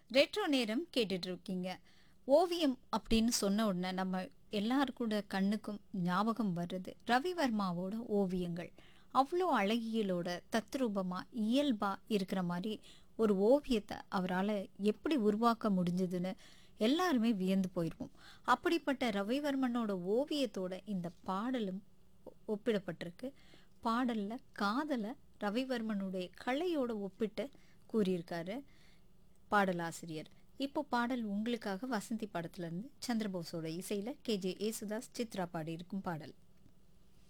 retro நேரம் கேட்டுட்டு இருக்கீங்க ஓவியம் அப்படின்னு சொன்ன உடனே நம்ம எல்லாருக்கூட கண்ணுக்கும் ஞாபகம் வர்றது ரவிவர்மாவோட ஓவியங்கள் அவ்வளோ அழகியலோட தத்ரூபமா இயல்பா இருக்கிற மாதிரி ஒரு ஓவியத்தை அவரால் எப்படி உருவாக்க முடிஞ்சதுன்னு எல்லாருமே வியந்து போயிருப்போம் அப்படிப்பட்ட ரவிவர்மனோட ஓவியத்தோட இந்த பாடலும் ஒ- ஒப்பிடப்பட்டிருக்கு பாடல்ல காதலை ரவிவர்மனுடைய கலையோட ஒப்பிட்டு கூறியிருக்காரு பாடலாசிரியர் இப்போ பாடல் உங்களுக்காக வசந்தி படத்துல இருந்து சந்திரபோஸோட இசையில கேஜே ஏசுதாஸ் சித்ரா பாடி இருக்கும் பாடல்